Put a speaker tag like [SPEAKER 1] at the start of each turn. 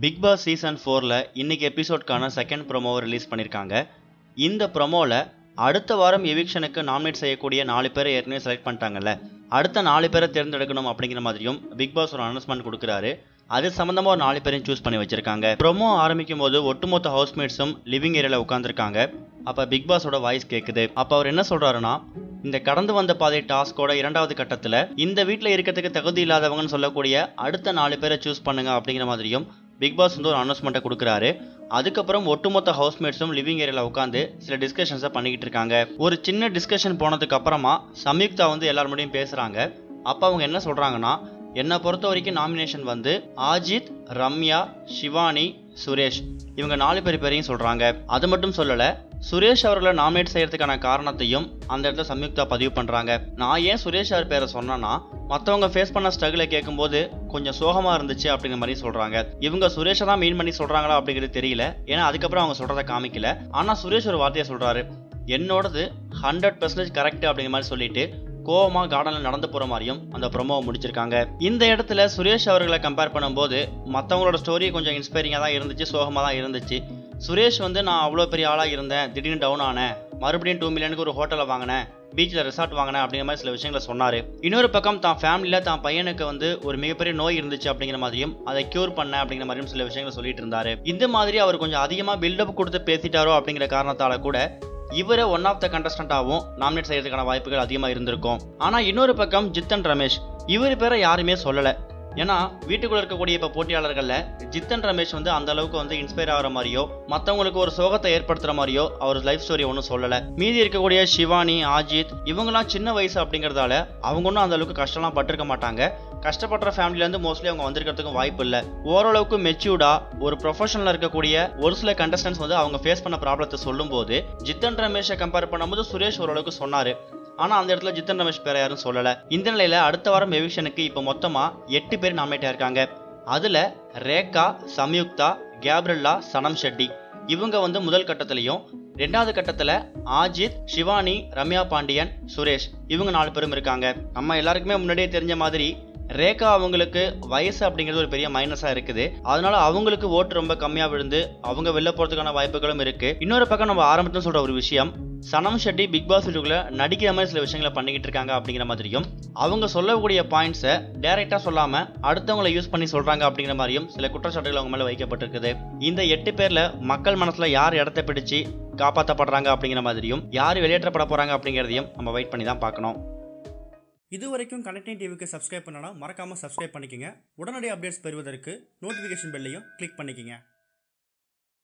[SPEAKER 1] big Boss season ஃபோரில் இன்னைக்கு எபிசோட்கான second ப்ரோமோவை release பண்ணியிருக்காங்க இந்த ப்ரோமோவில் அடுத்த வாரம் எவிக்ஷனுக்கு நாமினேட் செய்யக்கூடிய நாலு பேரை ஏற்கனவே செலக்ட் பண்ணிட்டாங்கல்ல அடுத்த நாலு பேரை தேர்ந்தெடுக்கணும் அப்படிங்கிற மாதிரியும் பிக் பாஸ் ஒரு அனௌன்ஸ்மெண்ட் கொடுக்குறாரு அது சம்மந்தமாக ஒரு நாலு பேரையும் சூஸ் பண்ணி வச்சிருக்காங்க ப்ரோமோ ஆரம்பிக்கும் போது ஒட்டுமொத்த ஹவுஸ்மேட்ஸும் லிவிங் ஏரியாவில் உட்காந்துருக்காங்க அப்போ பிக் பாஸோட வாய்ஸ் கேட்குது அப்போ அவர் என்ன சொல்கிறாருன்னா இந்த கடந்து வந்த பாதை டாஸ்கோட இரண்டாவது கட்டத்தில் இந்த வீட்டில் இருக்கிறதுக்கு தகுதி இல்லாதவங்கன்னு சொல்லக்கூடிய அடுத்த நாலு பேரை சூஸ் பண்ணுங்க அப்படிங்கிற மாதிரியும் பிக் பாஸ் வந்து ஒரு அனௌன்ஸ்மெண்ட்டை கொடுக்குறாரு அதுக்கப்புறம் ஒட்டுமொத்த ஹவுஸ்மேட்ஸும் லிவிங் ஏரியாவில் உட்காந்து சில டிஸ்கஷன்ஸை பண்ணிக்கிட்டு இருக்காங்க ஒரு சின்ன டிஸ்கஷன் போனதுக்கு அப்புறமா சம்யுக்தா வந்து எல்லார் முன்னாடியும் பேசுகிறாங்க அப்போ அவங்க என்ன சொல்கிறாங்கன்னா என்னை பொறுத்த வரைக்கும் நாமினேஷன் வந்து ஆஜித் ரம்யா சிவானி சுரேஷ் இவங்க நாலு பேர் பேரையும் சொல்கிறாங்க அது மட்டும் சொல்லலை சுரேஷ் அவர்களை நாமினேட் செய்யறதுக்கான காரணத்தையும் அந்த இடத்துல சம்யுக்தா பதிவு பண்ணுறாங்க நான் ஏன் சுரேஷ் அவர் பேரை சொன்னேன்னா மற்றவங்க ஃபேஸ் பண்ண ஸ்ட்ரகிளை கேட்கும்போது கொஞ்சம் சோகமாக இருந்துச்சு அப்படிங்கிற மாதிரி சொல்கிறாங்க இவங்க சுரேஷை தான் மீன் பண்ணி சொல்கிறாங்களா அப்படிங்கிறது தெரியல ஏன்னா அதுக்கப்புறம் அவங்க சொல்கிறத காமிக்கல ஆனால் சுரேஷ் ஒரு வார்த்தையை சொல்கிறாரு என்னோடது ஹண்ட்ரட் பர்சன்டேஜ் கரெக்ட் அப்படிங்கிற மாதிரி சொல்லிட்டு கோவமா கார்டனில் நடந்து போகிற மாதிரியும் அந்த ப்ரொமோவை முடிச்சிருக்காங்க இந்த இடத்துல சுரேஷ் அவர்களை கம்பேர் பண்ணும்போது மற்றவங்களோட ஸ்டோரி கொஞ்சம் இன்ஸ்பைரிங்காக தான் இருந்துச்சு சோகமாக தான் இருந்துச்சு சுரேஷ் வந்து நான் அவ்வளோ பெரிய ஆளாக இருந்தேன் திடீர்னு டவுன் ஆனேன் மறுபடியும் டூ மில்லியனுக்கு ஒரு ஹோட்டலை வாங்கினேன் பீச்சில் ரெசார்ட் வாங்கினேன் அப்படிங்கிற மாதிரி சில விஷயங்களை சொன்னார் இன்னொரு பக்கம் தான் ஃபேமிலியில் தான் பையனுக்கு வந்து ஒரு மிகப்பெரிய நோய் இருந்துச்சு அப்படிங்கிற மாதிரியும் அதை க்யூர் பண்ண அப்படிங்கிற மாதிரியும் சில விஷயங்களை சொல்லிட்டு இருந்தாரு இந்த மாதிரி அவர் கொஞ்சம் அதிகமாக பில்டப் கொடுத்து பேசிட்டாரோ அப்படிங்கிற காரணத்தால கூட இவரை ஒன் ஆஃப் த கண்டஸ்டண்டாகவும் நாமினேட் செய்யறதுக்கான வாய்ப்புகள் அதிகமாக இருந்திருக்கும் ஆனால் இன்னொரு பக்கம் ஜித்தன் ரமேஷ் இவர் பேரை யாருமே சொல்லலை ஏன்னா வீட்டுக்குள்ள இருக்கக்கூடிய இப்போ போட்டியாளர்களில் ஜித்தன் ரமேஷ் வந்து அந்த அளவுக்கு வந்து இன்ஸ்பயர் ஆகிற மாதிரியோ மற்றவங்களுக்கு ஒரு சோகத்தை ஏற்படுத்துற மாதிரியோ அவர் லைஃப் ஸ்டோரி ஒன்றும் சொல்லலை மீதி இருக்கக்கூடிய சிவானி ஆஜித் இவங்கெல்லாம் சின்ன வயசு அப்படிங்கிறதால அவங்க ஒன்றும் அந்த அளவுக்கு கஷ்டம்லாம் பட்டிருக்க மாட்டாங்க கஷ்டப்படுற ஃபேமிலிலேருந்து மோஸ்ட்லி அவங்க வந்திருக்கிறதுக்கும் வாய்ப்பு இல்லை ஓரளவுக்கு மெச்சூர்டா ஒரு ப்ரொஃபஷனில் இருக்கக்கூடிய ஒரு சில கண்டஸ்டன்ஸ் வந்து அவங்க ஃபேஸ் பண்ண ப்ராப்ளத்தை சொல்லும்போது ஜித்தன் ரமேஷை கம்பேர் பண்ணும்போது சுரேஷ் ஓரளவுக்கு சொன்னார் ஆனால் அந்த இடத்துல ஜித்தன் ரமேஷ் பேரை யாரும் சொல்லலை இந்த நிலையில் அடுத்த வாரம் எவிக்ஷனுக்கு இப்போ மொத்தமாக எட்டு பேர் நாமினேட் ஆயிருக்காங்க அதில் ரேகா சம்யுக்தா கேப்ரில்லா சனம் ஷெட்டி இவங்க வந்து முதல் கட்டத்திலையும் ரெண்டாவது கட்டத்தில் ஆஜித் சிவானி ரம்யா பாண்டியன் சுரேஷ் இவங்க நாலு பேரும் இருக்காங்க நம்ம எல்லாருக்குமே முன்னாடியே தெரிஞ்ச மாதிரி ரேகா அவங்களுக்கு வயசு அப்படிங்கிறது ஒரு பெரிய மைனஸாக இருக்குது அதனால அவங்களுக்கு ஓட்டு ரொம்ப கம்மியாக விழுந்து அவங்க வெளில போகிறதுக்கான வாய்ப்புகளும் இருக்கு இன்னொரு பக்கம் நம்ம ஆரம்பத்தில் சொல்கிற ஒரு விஷயம் சனம் ஷெட்டி பிக் பாஸ் வீட்டுக்குள்ள நடிக்கிற மாதிரி சில விஷயங்களை பண்ணிக்கிட்டு இருக்காங்க அப்படிங்கிற மாதிரியும் அவங்க சொல்லக்கூடிய பாயிண்ட்ஸை டைரெக்டாக சொல்லாமல் அடுத்தவங்களை யூஸ் பண்ணி சொல்கிறாங்க அப்படிங்கிற மாதிரியும் சில குற்றச்சாட்டுகள் அவங்க மேலே வைக்கப்பட்டிருக்குது இந்த எட்டு பேரில் மக்கள் மனசில் யார் இடத்த பிடிச்சு காப்பாற்றப்படுறாங்க அப்படிங்கிற மாதிரியும் யார் வெளியேற்றப்பட போகிறாங்க அப்படிங்கிறதையும் நம்ம வெயிட் பண்ணி தான் பார்க்கணும்
[SPEAKER 2] இது வரைக்கும் கனெக்டிங் டிவிக்கு சப்ஸ்கிரைப் பண்ணனா மறக்காமல் சப்ஸ்கிரைப் பண்ணிக்கங்க உடனடி அப்டேட்ஸ் பெறுவதற்கு நோட்டிஃபிகேஷன் பெல்லையும் கிளிக் பண்ணிக்கங்க